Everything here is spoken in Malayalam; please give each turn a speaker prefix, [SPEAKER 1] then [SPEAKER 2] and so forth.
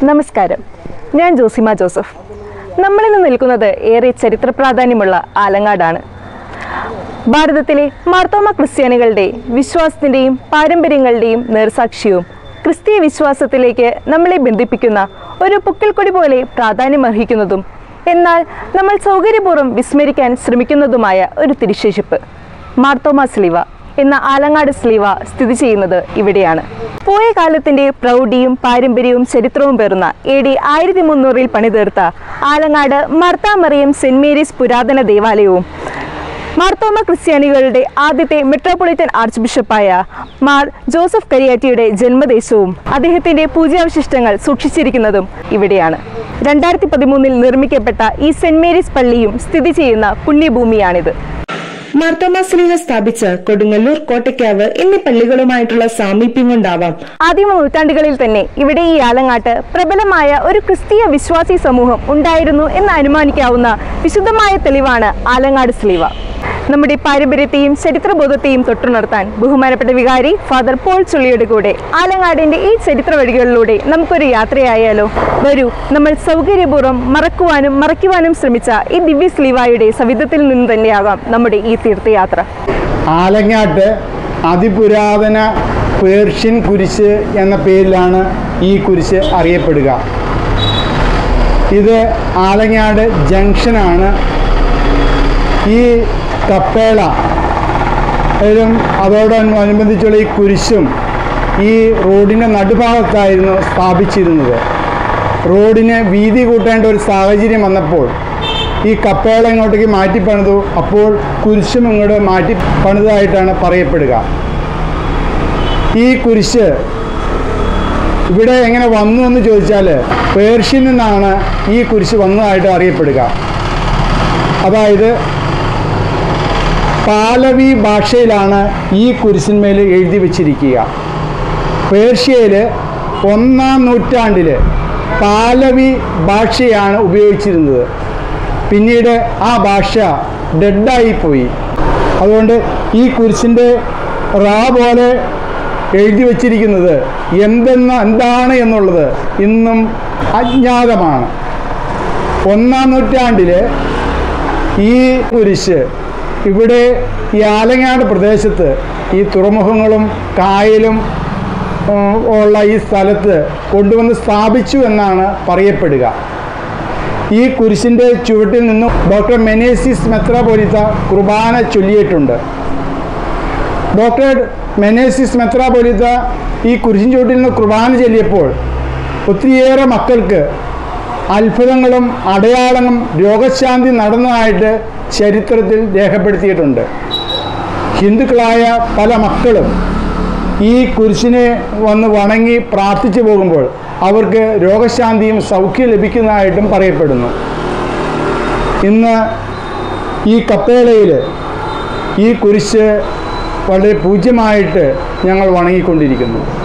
[SPEAKER 1] നമസ്കാരം ഞാൻ ജോസിമ ജോസഫ് നമ്മളിന്ന് നിൽക്കുന്നത് ഏറെ ചരിത്ര പ്രാധാന്യമുള്ള ആലങ്ങാടാണ് ഭാരതത്തിലെ മാർത്തോമ ക്രിസ്ത്യാനികളുടെ വിശ്വാസത്തിൻ്റെയും പാരമ്പര്യങ്ങളുടെയും നേർസാക്ഷ്യവും ക്രിസ്തീയ വിശ്വാസത്തിലേക്ക് നമ്മളെ ബന്ധിപ്പിക്കുന്ന ഒരു പുക്കൽക്കൊടി പോലെ പ്രാധാന്യമർഹിക്കുന്നതും എന്നാൽ നമ്മൾ സൗകര്യപൂർവ്വം വിസ്മരിക്കാൻ ശ്രമിക്കുന്നതുമായ ഒരു തിരുശേഷിപ്പ് മാർത്തോമ സ്ലീവ എന്ന ആലങ്ങാട് സ്ലീവ സ്ഥിതി ചെയ്യുന്നത് ഇവിടെയാണ് പോയ കാലത്തിന്റെ പ്രൗഢിയും പാരമ്പര്യവും ചരിത്രവും പേറുന്ന എ ഡി ആയിരത്തി മുന്നൂറിൽ പണിതീർത്ത ആലങ്ങാട് മാർത്താമറിയം സെന്റ് മേരീസ് പുരാതന ദേവാലയവും മാർത്തോമ ക്രിസ്ത്യാനികളുടെ ആദ്യത്തെ മെട്രോപൊളിറ്റൻ ആർച്ച് ബിഷപ്പായ മാർ ജോസഫ് കരിയാറ്റിയുടെ ജന്മദേശവും അദ്ദേഹത്തിന്റെ പൂജാവശിഷ്ടങ്ങൾ സൂക്ഷിച്ചിരിക്കുന്നതും ഇവിടെയാണ് രണ്ടായിരത്തി പതിമൂന്നിൽ നിർമ്മിക്കപ്പെട്ട ഈ സെന്റ് മേരീസ് പള്ളിയും സ്ഥിതി ചെയ്യുന്ന പുണ്യഭൂമിയാണിത് മാർത്തോമാസ്ലിഹ സ്ഥാപിച്ച കൊടുങ്ങല്ലൂർ കോട്ടയ്ക്കാവ് എന്നീ പള്ളികളുമായിട്ടുള്ള സാമീപ്യം കൊണ്ടാവാം ആദിമ നൂറ്റാണ്ടുകളിൽ തന്നെ ഇവിടെ ഈ ആലങ്ങാട്ട് പ്രബലമായ ഒരു ക്രിസ്തീയ വിശ്വാസി സമൂഹം ഉണ്ടായിരുന്നു എന്ന് അനുമാനിക്കാവുന്ന വിശുദ്ധമായ തെളിവാണ് ആലങ്ങാട് സ്ലീവ നമ്മുടെ പാരമ്പര്യത്തെയും ചരിത്രബോധത്തെയും തൊട്ടുണർത്താൻ ബഹുമാനപ്പെട്ട വികാരി ഫാദർ പോൾ ചുള്ളിയുടെ കൂടെ ആലങ്ങാടിന്റെ ഈ ചരിത്ര വഴികളിലൂടെ നമുക്കൊരു യാത്രയായാലോ വരൂ നമ്മൾ സൗകര്യപൂർവ്വം മറക്കുവാനും മറയ്ക്കുവാനും ശ്രമിച്ച ഈ ദിവ്യ സ്ലീവായുടെ സവിധത്തിൽ നിന്ന് തന്നെയാകാം നമ്മുടെ ഈ തീർത്ഥയാത്ര
[SPEAKER 2] ആലങ്ങാട്ട് അതിപുരാതന പേർഷ്യൻ കുരിശ് എന്ന പേരിലാണ് ഈ കുരിശ് അറിയപ്പെടുക ഇത് ആലങ്ങാട് ജംഗ്ഷനാണ് ഈ കപ്പേള ും അതോടനുബന്ധിച്ചുള്ള ഈ കുരിശും ഈ റോഡിൻ്റെ നടുഭാഗത്തായിരുന്നു സ്ഥാപിച്ചിരുന്നത് റോഡിന് വീതി കൂട്ടേണ്ട ഒരു സാഹചര്യം വന്നപ്പോൾ ഈ കപ്പേള ഇങ്ങോട്ടേക്ക് മാറ്റി പണിതു അപ്പോൾ കുരിശും ഇങ്ങോട്ട് മാറ്റി പണിതായിട്ടാണ് പറയപ്പെടുക ഈ കുരിശ് ഇവിടെ എങ്ങനെ വന്നു എന്ന് ചോദിച്ചാൽ പേർഷ്യൻ നിന്നാണ് ഈ കുരിശ് വന്നതായിട്ട് അറിയപ്പെടുക അതായത് പാലവി ഭാഷയിലാണ് ഈ കുരിശിന്മേൽ എഴുതി വച്ചിരിക്കുക പേർഷ്യയിൽ ഒന്നാം നൂറ്റാണ്ടിൽ പാലവി ഭാഷയാണ് ഉപയോഗിച്ചിരുന്നത് പിന്നീട് ആ ഭാഷ ഡെഡായിപ്പോയി അതുകൊണ്ട് ഈ കുരിശിൻ്റെ റാ പോലെ എഴുതി വച്ചിരിക്കുന്നത് എന്തെന്ന് എന്താണ് എന്നുള്ളത് ഇന്നും അജ്ഞാതമാണ് ഒന്നാം നൂറ്റാണ്ടിൽ ഈ കുരിശ് ഇവിടെ ഈ ആലങ്ങാട് പ്രദേശത്ത് ഈ തുറമുഖങ്ങളും കായലും ഉം, ഉള്ള ഈ സ്ഥലത്ത് കൊണ്ടുവന്ന് സ്ഥാപിച്ചു എന്നാണ് പറയപ്പെടുക ഈ കുരിശിൻ്റെ ചുവട്ടിൽ നിന്നും ഡോക്ടർ മെനേസിസ് മെത്രാപോലിത്ത കുർബാന ചൊല്ലിയിട്ടുണ്ട് ഡോക്ടർ മെനേസിസ് മെത്രാപോലിത്ത ഈ കുരിശിൻ ചുവട്ടിൽ നിന്ന് കുർബാന ചൊല്ലിയപ്പോൾ ഒത്തിരിയേറെ മക്കൾക്ക് അത്ഭുതങ്ങളും അടയാളങ്ങളും രോഗശാന്തി നടന്നതായിട്ട് ചരിത്രത്തിൽ രേഖപ്പെടുത്തിയിട്ടുണ്ട് ഹിന്ദുക്കളായ പല മക്കളും ഈ കുരിശിനെ വന്ന് വണങ്ങി പ്രാർത്ഥിച്ചു പോകുമ്പോൾ അവർക്ക് രോഗശാന്തിയും സൗഖ്യം ലഭിക്കുന്നതായിട്ടും പറയപ്പെടുന്നു ഇന്ന് ഈ കപ്പേളയിൽ ഈ കുരിശ് വളരെ പൂജ്യമായിട്ട് ഞങ്ങൾ വണങ്ങിക്കൊണ്ടിരിക്കുന്നു